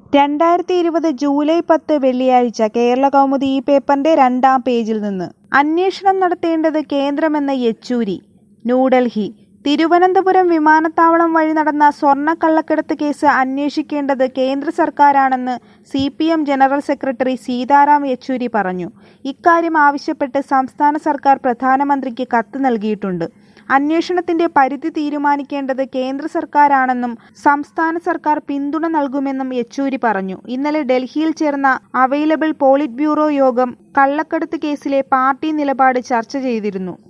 രണ്ടായിരത്തി ഇരുപത് ജൂലൈ പത്ത് വെള്ളിയാഴ്ച കേരള കൗമുദി ഈ പേപ്പറിന്റെ രണ്ടാം പേജിൽ നിന്ന് അന്വേഷണം നടത്തേണ്ടത് കേന്ദ്രമെന്ന യെച്ചൂരി ന്യൂഡൽഹി തിരുവനന്തപുരം വിമാനത്താവളം വഴി നടന്ന സ്വർണ്ണക്കള്ളക്കടത്ത് കേസ് അന്വേഷിക്കേണ്ടത് കേന്ദ്ര സർക്കാരാണെന്ന് C P M general secretary Sitaram Yechury പറഞ്ഞു ഇക്കാര്യം ആവശ്യപ്പെട്ട് സംസ്ഥാന സർക്കാർ പ്രധാനമന്ത്രിക്ക് കത്ത് നൽകിയിട്ടുണ്ട് അന്വേഷണത്തിന്റെ പരിധി തീരുമാനിക്കേണ്ടത് കേന്ദ്ര സർക്കാരാണെന്നും സംസ്ഥാന സർക്കാർ പിന്തുണ നൽകുമെന്നും യെച്ചൂരി പറഞ്ഞു ഇന്നലെ ഡൽഹിയിൽ ചേർന്ന അവൈലബിൾ പോളിറ്റ് ബ്യൂറോ യോഗം കള്ളക്കടത്ത് കേസിലെ പാർട്ടി നിലപാട് ചർച്ച ചെയ്തിരുന്നു